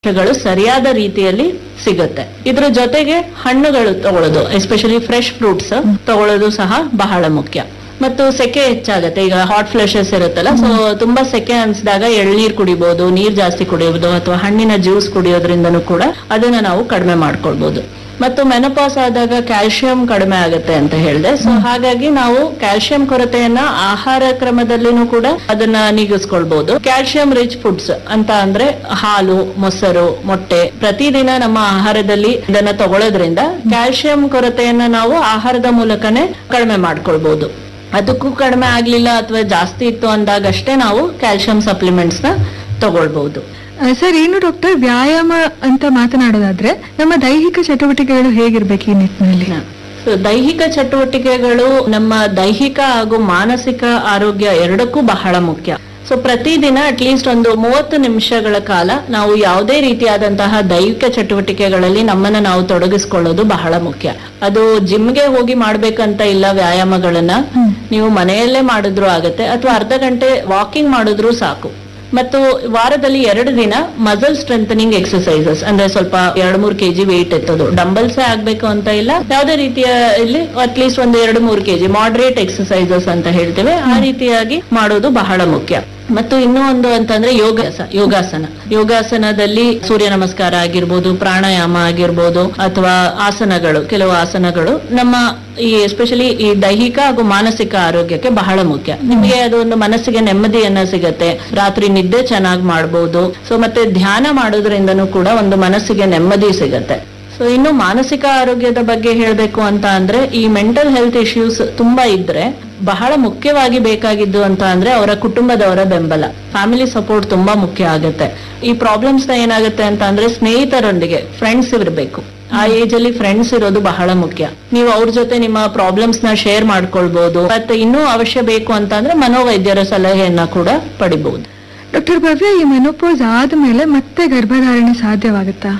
ಗಳು ಸರಿಯಾದ ರೀತಿಯಲ್ಲಿ ಸಿಗುತ್ತೆ ಇದ್ರ ಜೊತೆಗೆ ಹಣ್ಣುಗಳು ತಗೊಳ್ಳೋದು ಎಸ್ಪೆಷಲಿ ಫ್ರೆಶ್ ಫ್ರೂಟ್ಸ್ ತಗೊಳ್ಳೋದು ಸಹ ಬಹಳ ಮುಖ್ಯ ಮತ್ತು ಸೆಕೆ ಹೆಚ್ಚಾಗತ್ತೆ ಈಗ ಹಾಟ್ ಫ್ಲೆಶಸ್ ಇರುತ್ತಲ್ಲ ಸೊ ತುಂಬಾ ಸೆಕೆ ಅನ್ಸಿದಾಗ ಎಳ್ನೀರ್ ಕುಡಿಬಹುದು ನೀರ್ ಜಾಸ್ತಿ ಕುಡಿಯೋದು ಅಥವಾ ಹಣ್ಣಿನ ಜ್ಯೂಸ್ ಕುಡಿಯೋದ್ರಿಂದನೂ ಕೂಡ ಅದನ್ನ ನಾವು ಕಡಿಮೆ ಮಾಡ್ಕೊಳ್ಬಹುದು ಮತ್ತು ಮೆನಪಾಸ್ ಆದಾಗ ಕ್ಯಾಲ್ಸಿಯಂ ಕಡಿಮೆ ಆಗುತ್ತೆ ಅಂತ ಹೇಳಿದೆ ಸೊ ಹಾಗಾಗಿ ನಾವು ಕ್ಯಾಲ್ಸಿಯಂ ಕೊರತೆಯನ್ನ ಆಹಾರ ಕ್ರಮದಲ್ಲಿನೂ ಕೂಡ ಅದನ್ನ ನೀಗಿಸ್ಕೊಳ್ಬಹುದು ಕ್ಯಾಲ್ಸಿಯಂ ರಿಚ್ ಫುಡ್ಸ್ ಅಂತ ಅಂದ್ರೆ ಹಾಲು ಮೊಸರು ಮೊಟ್ಟೆ ಪ್ರತಿದಿನ ನಮ್ಮ ಆಹಾರದಲ್ಲಿ ಇದನ್ನ ತಗೊಳ್ಳೋದ್ರಿಂದ ಕ್ಯಾಲ್ಸಿಯಂ ಕೊರತೆಯನ್ನ ನಾವು ಆಹಾರದ ಮೂಲಕನೇ ಕಡಿಮೆ ಮಾಡ್ಕೊಳ್ಬಹುದು ಅದಕ್ಕೂ ಕಡಿಮೆ ಆಗ್ಲಿಲ್ಲ ಅಥವಾ ಜಾಸ್ತಿ ಇತ್ತು ಅಂದಾಗಷ್ಟೇ ನಾವು ಕ್ಯಾಲ್ಸಿಯಂ ಸಪ್ಲಿಮೆಂಟ್ಸ್ ನ ತಗೊಳ್ಬಹುದು ಆ, ಸರ್ ಏನು ಡಾಕ್ಟರ್ ವ್ಯಾಯಾಮ ಅಂತ ಮಾತನಾಡೋದಾದ್ರೆ ನಮ್ಮ ದೈಹಿಕ ಚಟುವಟಿಕೆಗಳು ಹೇಗಿರ್ಬೇಕು ಈ ನಿಟ್ಟಿನಲ್ಲಿ ಸೊ ದೈಹಿಕ ಚಟುವಟಿಕೆಗಳು ನಮ್ಮ ದೈಹಿಕ ಹಾಗೂ ಮಾನಸಿಕ ಆರೋಗ್ಯ ಎರಡಕ್ಕೂ ಬಹಳ ಮುಖ್ಯ ಸೊ ಪ್ರತಿದಿನ ಅಟ್ಲೀಸ್ಟ್ ಒಂದು ಮೂವತ್ತು ನಿಮಿಷಗಳ ಕಾಲ ನಾವು ಯಾವುದೇ ರೀತಿಯಾದಂತಹ ದೈಹಿಕ ಚಟುವಟಿಕೆಗಳಲ್ಲಿ ನಮ್ಮನ್ನ ನಾವು ತೊಡಗಿಸ್ಕೊಳ್ಳೋದು ಬಹಳ ಮುಖ್ಯ ಅದು ಜಿಮ್ಗೆ ಹೋಗಿ ಮಾಡ್ಬೇಕಂತ ಇಲ್ಲ ವ್ಯಾಯಾಮಗಳನ್ನ ನೀವು ಮನೆಯಲ್ಲೇ ಮಾಡಿದ್ರು ಆಗತ್ತೆ ಅಥವಾ ಅರ್ಧ ಗಂಟೆ ವಾಕಿಂಗ್ ಮಾಡಿದ್ರು ಸಾಕು ಮತ್ತು ವಾರದಲ್ಲಿ ಎರಡು ದಿನ ಮಸಲ್ ಸ್ಟ್ರೆಂಥನಿಂಗ್ ಎಕ್ಸರ್ಸೈಸಸ್ ಅಂದ್ರೆ ಸ್ವಲ್ಪ ಎರಡ್ ಮೂರು ಕೆಜಿ ವೆಯ್ಟ್ ಎತ್ತೋದು ಡಂಬಲ್ಸೇ ಆಗ್ಬೇಕು ಅಂತ ಇಲ್ಲ ಯಾವುದೇ ರೀತಿಯ ಇಲ್ಲಿ ಅಟ್ಲೀಸ್ಟ್ ಒಂದು ಎರಡು ಮೂರು ಕೆಜಿ ಮಾಡ್ರೇಟ್ ಎಕ್ಸರ್ಸೈಸಸ್ ಅಂತ ಹೇಳ್ತೇವೆ ಆ ರೀತಿಯಾಗಿ ಮಾಡೋದು ಬಹಳ ಮುಖ್ಯ ಮತ್ತು ಇನ್ನೂ ಒಂದು ಅಂತಂದ್ರೆ ಯೋಗಾಸ ಯೋಗಾಸನ ಯೋಗಾಸನದಲ್ಲಿ ಸೂರ್ಯ ನಮಸ್ಕಾರ ಆಗಿರ್ಬೋದು ಪ್ರಾಣಾಯಾಮ ಆಗಿರ್ಬೋದು ಅಥವಾ ಆಸನಗಳು ಕೆಲವು ಆಸನಗಳು ನಮ್ಮ ಈ ಎಸ್ಪೆಷಲಿ ಈ ದೈಹಿಕ ಹಾಗೂ ಮಾನಸಿಕ ಆರೋಗ್ಯಕ್ಕೆ ಬಹಳ ಮುಖ್ಯ ನಿಮಗೆ ಅದು ಒಂದು ಮನಸ್ಸಿಗೆ ನೆಮ್ಮದಿಯನ್ನ ಸಿಗತ್ತೆ ರಾತ್ರಿ ನಿದ್ದೆ ಚೆನ್ನಾಗಿ ಮಾಡಬಹುದು ಸೊ ಮತ್ತೆ ಧ್ಯಾನ ಮಾಡೋದ್ರಿಂದನೂ ಕೂಡ ಒಂದು ಮನಸ್ಸಿಗೆ ನೆಮ್ಮದಿ ಸಿಗತ್ತೆ ಸೊ ಇನ್ನು ಮಾನಸಿಕ ಆರೋಗ್ಯದ ಬಗ್ಗೆ ಹೇಳಬೇಕು ಅಂತ ಅಂದ್ರೆ ಈ ಮೆಂಟಲ್ ಹೆಲ್ತ್ ಇಶ್ಯೂಸ್ ತುಂಬಾ ಇದ್ರೆ ಬಹಳ ಮುಖ್ಯವಾಗಿ ಬೇಕಾಗಿದ್ದು ಅಂತ ಅಂದ್ರೆ ಅವರ ಕುಟುಂಬದವರ ಬೆಂಬಲ ಫ್ಯಾಮಿಲಿ ಸಪೋರ್ಟ್ ತುಂಬಾ ಮುಖ್ಯ ಆಗುತ್ತೆ ಈ ಪ್ರಾಬ್ಲಮ್ಸ್ ನ ಏನಾಗುತ್ತೆ ಅಂತ ಅಂದ್ರೆ ಸ್ನೇಹಿತರೊಂದಿಗೆ ಫ್ರೆಂಡ್ಸ್ ಇರಬೇಕು ಆ ಏಜ್ ಅಲ್ಲಿ ಫ್ರೆಂಡ್ಸ್ ಇರೋದು ಬಹಳ ಮುಖ್ಯ ನೀವು ಅವ್ರ ಜೊತೆ ನಿಮ್ಮ ಪ್ರಾಬ್ಲಮ್ಸ್ ನ ಶೇರ್ ಮಾಡ್ಕೊಳ್ಬಹುದು ಮತ್ತೆ ಇನ್ನೂ ಅವಶ್ಯ ಬೇಕು ಅಂತ ಅಂದ್ರೆ ಮನೋವೈದ್ಯರ ಸಲಹೆಯನ್ನ ಕೂಡ ಪಡಿಬಹುದು ಡಾಕ್ಟರ್ ಭವ್ಯ ಈ ಮೆನೋಪೋಸ್ ಆದ್ಮೇಲೆ ಮತ್ತೆ ಗರ್ಭಧಾರಣೆ ಸಾಧ್ಯವಾಗುತ್ತಾ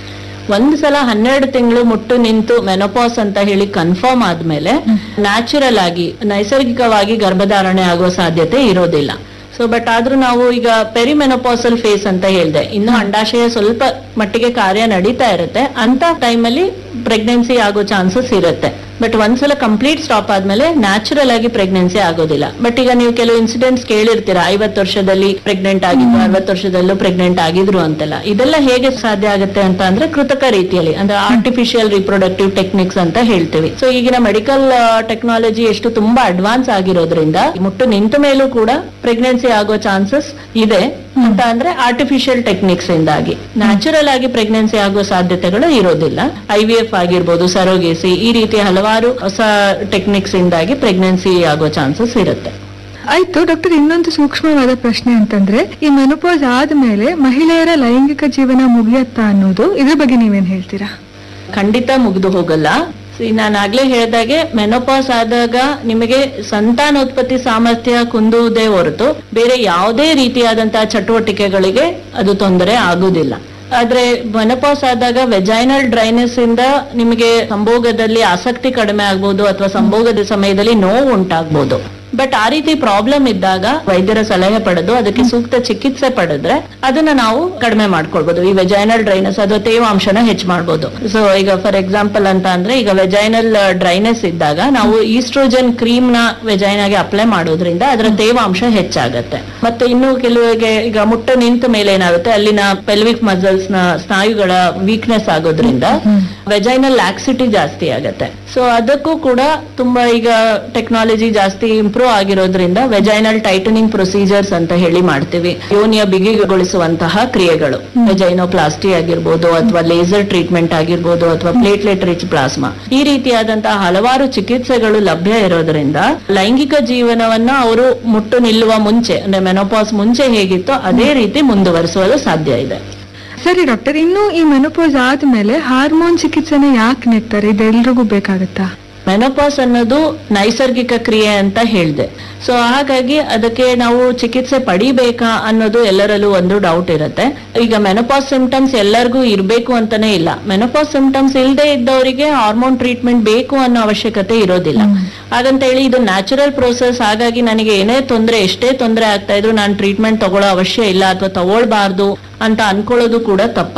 ಒಂದ್ ಸಲ ಹನ್ನೆರಡು ತಿಂಗಳು ಮುಟ್ಟು ನಿಂತು ಮೆನೋಪಾಸ್ ಅಂತ ಹೇಳಿ ಕನ್ಫರ್ಮ್ ಆದ್ಮೇಲೆ ನ್ಯಾಚುರಲ್ ಆಗಿ ನೈಸರ್ಗಿಕವಾಗಿ ಗರ್ಭಧಾರಣೆ ಆಗುವ ಸಾಧ್ಯತೆ ಇರೋದಿಲ್ಲ ಸೊ ಬಟ್ ಆದ್ರೂ ನಾವು ಈಗ ಪೆರಿಮೆನೋಪಾಸಲ್ ಫೇಸ್ ಅಂತ ಹೇಳ್ದೆ ಇನ್ನು ಅಂಡಾಶಯ ಸ್ವಲ್ಪ ಮಟ್ಟಿಗೆ ಕಾರ್ಯ ನಡೀತಾ ಇರುತ್ತೆ ಅಂತ ಟೈಮಲ್ಲಿ ಪ್ರೆಗ್ನೆನ್ಸಿ ಆಗೋ ಚಾನ್ಸಸ್ ಇರುತ್ತೆ ಬಟ್ ಒಂದ್ಸಲ ಕಂಪ್ಲೀಟ್ ಸ್ಟಾಪ್ ಆದ್ಮೇಲೆ ನ್ಯಾಚುರಲ್ ಆಗಿ ಪ್ರೆಗ್ನೆನ್ಸಿ ಆಗೋದಿಲ್ಲ ಬಟ್ ಈಗ ನೀವು ಕೆಲವು ಇನ್ಸಿಡೆಂಟ್ಸ್ ಕೇಳಿರ್ತೀರಾ ಐವತ್ತು ವರ್ಷದಲ್ಲಿ ಪ್ರೆಗ್ನೆಂಟ್ ಆಗಿದ್ರು ಅರವತ್ತು ವರ್ಷದಲ್ಲೂ ಪ್ರೆಗ್ನೆಂಟ್ ಆಗಿದ್ರು ಅಂತೆಲ್ಲ ಇದೆಲ್ಲ ಹೇಗೆ ಸಾಧ್ಯ ಆಗುತ್ತೆ ಅಂತ ಅಂದ್ರೆ ಕೃತಕ ರೀತಿಯಲ್ಲಿ ಅಂದ್ರೆ ಆರ್ಟಿಫಿಷಿಯಲ್ ರಿಪ್ರೊಡಕ್ಟಿವ್ ಟೆಕ್ನಿಕ್ಸ್ ಅಂತ ಹೇಳ್ತೀವಿ ಸೊ ಈಗಿನ ಮೆಡಿಕಲ್ ಟೆಕ್ನಾಲಜಿ ಎಷ್ಟು ತುಂಬಾ ಅಡ್ವಾನ್ಸ್ ಆಗಿರೋದ್ರಿಂದ ಮುಟ್ಟು ನಿಂತ ಮೇಲೂ ಕೂಡ ಪ್ರೆಗ್ನೆನ್ಸಿ ಆಗೋ ಚಾನ್ಸಸ್ ಇದೆ ಅಂತ ಅಂದ್ರೆ ಆರ್ಟಿಫಿಷಿಯಲ್ ಟೆಕ್ನಿಕ್ಸ್ ಇಂದಾಗಿ ನ್ಯಾಚುರಲ್ ಆಗಿ ಪ್ರೆಗ್ನೆನ್ಸಿ ಆಗೋ ಸಾಧ್ಯತೆಗಳು ಇರೋದಿಲ್ಲ ಐ ವಿ ಎಫ್ ಆಗಿರ್ಬೋದು ಸರೋಗೇಸಿ ಈ ರೀತಿ ಹಲವಾರು ಹೊಸ ಟೆಕ್ನಿಕ್ಸ್ ಇಂದಾಗಿ ಪ್ರೆಗ್ನೆನ್ಸಿ ಆಗೋ ಚಾನ್ಸಸ್ ಇರುತ್ತೆ ಆಯ್ತು ಡಾಕ್ಟರ್ ಇನ್ನೊಂದು ಸೂಕ್ಷ್ಮವಾದ ಪ್ರಶ್ನೆ ಅಂತಂದ್ರೆ ಈ ಮೆನೋಪೋಸ್ ಆದ್ಮೇಲೆ ಮಹಿಳೆಯರ ಲೈಂಗಿಕ ಜೀವನ ಮುಗಿಯತ್ತಾ ಅನ್ನೋದು ಇದ್ರ ಬಗ್ಗೆ ನೀವೇನ್ ಹೇಳ್ತೀರಾ ಖಂಡಿತ ಮುಗ್ದು ಹೋಗಲ್ಲ See, ನಾನು ಆಗ್ಲೇ ಹೇಳ್ದಾಗೆ ಮೆನೋಪಾಸ್ ಆದಾಗ ನಿಮಗೆ ಸಂತಾನೋತ್ಪತ್ತಿ ಸಾಮರ್ಥ್ಯ ಕುಂದುವುದೇ ಹೊರತು ಬೇರೆ ಯಾವುದೇ ರೀತಿಯಾದಂತಹ ಚಟುವಟಿಕೆಗಳಿಗೆ ಅದು ತೊಂದರೆ ಆಗುದಿಲ್ಲ ಆದ್ರೆ ಮೆನೋಪಾಸ್ ಆದಾಗ ವೆಜೈನಲ್ ಡ್ರೈನೆಸ್ ಇಂದ ನಿಮಗೆ ಸಂಭೋಗದಲ್ಲಿ ಆಸಕ್ತಿ ಕಡಿಮೆ ಆಗ್ಬೋದು ಅಥವಾ ಸಂಭೋಗದ ಸಮಯದಲ್ಲಿ ನೋವು ಉಂಟಾಗ್ಬೋದು ಬಟ್ ಆ ರೀತಿ ಪ್ರಾಬ್ಲಮ್ ಇದ್ದಾಗ ವೈದ್ಯರ ಸಲಹೆ ಪಡೆದು ಅದಕ್ಕೆ ಸೂಕ್ತ ಚಿಕಿತ್ಸೆ ಪಡೆದ್ರೆ ಅದನ್ನ ನಾವು ಕಡಿಮೆ ಮಾಡ್ಕೊಳ್ಬಹುದು ಈ ವೆಜೈನಲ್ ಡ್ರೈನೆಸ್ ಅಥವಾ ತೇವಾಂಶನ ಹೆಚ್ಚು ಮಾಡ್ಬೋದು ಸೊ ಈಗ ಫಾರ್ ಎಕ್ಸಾಂಪಲ್ ಅಂತ ಅಂದ್ರೆ ಈಗ ವೆಜೈನಲ್ ಡ್ರೈನೆಸ್ ಇದ್ದಾಗ ನಾವು ಈಸ್ಟ್ರೋಜನ್ ಕ್ರೀಮ್ ನ ವೆಜೈನಾಗೆ ಅಪ್ಲೈ ಮಾಡೋದ್ರಿಂದ ಅದರ ತೇವಾಂಶ ಹೆಚ್ಚಾಗತ್ತೆ ಮತ್ತೆ ಇನ್ನು ಕೆಲವರಿಗೆ ಈಗ ಮುಟ್ಟು ನಿಂತ ಮೇಲೆ ಏನಾಗುತ್ತೆ ಅಲ್ಲಿನ ಪೆಲ್ವಿಕ್ ಮಸಲ್ಸ್ ನ ಸ್ನಾಯುಗಳ ವೀಕ್ನೆಸ್ ಆಗೋದ್ರಿಂದ ವೆಜೈನಲ್ ಲ್ಯಾಕ್ಸಿಟಿ ಜಾಸ್ತಿ ಆಗತ್ತೆ ಸೊ ಅದಕ್ಕೂ ಕೂಡ ತುಂಬಾ ಈಗ ಟೆಕ್ನಾಲಜಿ ಜಾಸ್ತಿ ಇಂಪ್ರೂವ್ ಆಗಿರೋದ್ರಿಂದ ವೆಜೈನಲ್ ಟೈಟನಿಂಗ್ ಪ್ರೊಸೀಜರ್ಸ್ ಅಂತ ಹೇಳಿ ಮಾಡ್ತೀವಿ ಯೋನಿಯ ಬಿಗಿಗೊಳಿಸುವಂತಹ ಕ್ರಿಯೆಗಳು ವೆಜೈನೋಪ್ಲಾಸ್ಟಿ ಆಗಿರ್ಬೋದು ಅಥವಾ ಲೇಸರ್ ಟ್ರೀಟ್ಮೆಂಟ್ ಆಗಿರ್ಬೋದು ಅಥವಾ ಪ್ಲೇಟ್ಲೆಟ್ ರಿಚ್ ಪ್ಲಾಸ್ಮಾ ಈ ರೀತಿಯಾದಂತಹ ಹಲವಾರು ಚಿಕಿತ್ಸೆಗಳು ಲಭ್ಯ ಇರೋದ್ರಿಂದ ಲೈಂಗಿಕ ಜೀವನವನ್ನ ಅವರು ಮುಟ್ಟು ನಿಲ್ಲುವ ಮುಂಚೆ ಅಂದ್ರೆ ಮೆನೋಪಾಸ್ ಮುಂಚೆ ಹೇಗಿತ್ತೋ ಅದೇ ರೀತಿ ಮುಂದುವರಿಸುವುದು ಸಾಧ್ಯ ಇದೆ ಸರಿ ಡಾಕ್ಟರ್ ಇನ್ನು ಈ ಮೆನೋಪೋಸ್ ಆದ್ಮೇಲೆ ಹಾರ್ಮೋನ್ ಚಿಕಿತ್ಸೆನ ಯಾಕೆ ನೀಡ್ತಾರೆ ಇದೆಲ್ರಿಗೂ ಬೇಕಾಗತ್ತಾ ಮೆನೋಪಾಸ್ ಅನ್ನೋದು ನೈಸರ್ಗಿಕ ಕ್ರಿಯೆ ಅಂತ ಹೇಳ್ದೆ ಸೊ ಹಾಗಾಗಿ ಅದಕ್ಕೆ ನಾವು ಚಿಕಿತ್ಸೆ ಪಡಿಬೇಕಾ ಅನ್ನೋದು ಎಲ್ಲರಲ್ಲೂ ಒಂದು ಡೌಟ್ ಇರುತ್ತೆ ಈಗ ಮೆನೋಪಾಸ್ ಸಿಂಪ್ಟಮ್ಸ್ ಎಲ್ಲರಿಗೂ ಇರಬೇಕು ಅಂತಾನೆ ಇಲ್ಲ ಮೆನೋಪಾಸ್ ಸಿಂಪ್ಟಮ್ಸ್ ಇಲ್ಲದೆ ಇದ್ದವರಿಗೆ ಹಾರ್ಮೋನ್ ಟ್ರೀಟ್ಮೆಂಟ್ ಬೇಕು ಅನ್ನೋ ಅವಶ್ಯಕತೆ ಇರೋದಿಲ್ಲ ಹಾಗಂತ ಹೇಳಿ ಇದು ನ್ಯಾಚುರಲ್ ಪ್ರೋಸೆಸ್ ಹಾಗಾಗಿ ನನಗೆ ಏನೇ ತೊಂದರೆ ಎಷ್ಟೇ ತೊಂದರೆ ಆಗ್ತಾ ಇದ್ರು ನಾನು ಟ್ರೀಟ್ಮೆಂಟ್ ತಗೊಳ್ಳೋ ಅವಶ್ಯ ಇಲ್ಲ ಅಥವಾ ತಗೊಳ್ಬಾರ್ದು ಅಂತ ಅನ್ಕೊಳ್ಳೋದು ಕೂಡ ತಪ್ಪ